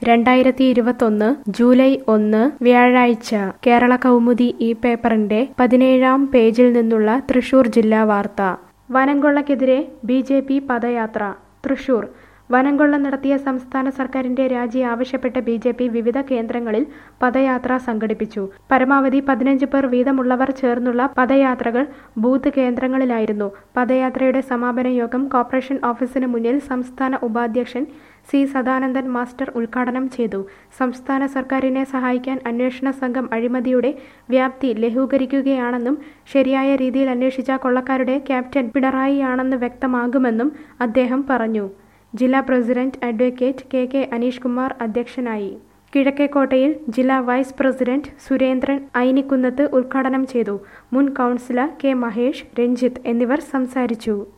രണ്ടായിരത്തി ഇരുപത്തൊന്ന് ജൂലൈ ഒന്ന് വ്യാഴാഴ്ച കേരള കൗമുദി ഈ പേപ്പറിന്റെ പതിനേഴാം പേജിൽ നിന്നുള്ള തൃശൂർ ജില്ലാ വാർത്ത വനംകൊള്ളക്കെതിരെ ബി ജെ പി പദയാത്ര തൃശൂർ വനംകൊള്ള നടത്തിയ സംസ്ഥാന സർക്കാരിന്റെ രാജി ആവശ്യപ്പെട്ട് ബി ജെ പി വിവിധ കേന്ദ്രങ്ങളിൽ പദയാത്ര സംഘടിപ്പിച്ചു പരമാവധി പതിനഞ്ച് പേർ വീതമുള്ളവർ ചേർന്നുള്ള പദയാത്രകൾ ബൂത്ത് കേന്ദ്രങ്ങളിലായിരുന്നു പദയാത്രയുടെ സമാപന യോഗം കോർപ്പറേഷൻ ഓഫീസിന് മുന്നിൽ സംസ്ഥാന ഉപാധ്യക്ഷൻ സി സദാനന്ദൻ മാസ്റ്റർ ഉദ്ഘാടനം ചെയ്തു സംസ്ഥാന സർക്കാരിനെ സഹായിക്കാൻ അന്വേഷണ സംഘം അഴിമതിയുടെ വ്യാപ്തി ലഘൂകരിക്കുകയാണെന്നും ശരിയായ രീതിയിൽ അന്വേഷിച്ച കൊള്ളക്കാരുടെ ക്യാപ്റ്റൻ പിണറായിയാണെന്ന് വ്യക്തമാകുമെന്നും അദ്ദേഹം പറഞ്ഞു ജില്ലാ president advocate K K Aneesh Kumar അധ്യക്ഷനായി കിഴക്കേക്കോട്ടയിൽ ജില്ലാ വൈസ് പ്രസിഡന്റ് സുരേന്ദ്രൻ ഐനിക്കുന്നത്ത് ഉദ്ഘാടനം ചെയ്തു മുൻ കൗൺസിലർ കെ മഹേഷ് രഞ്ജിത്ത് എന്നിവർ സംസാരിച്ചു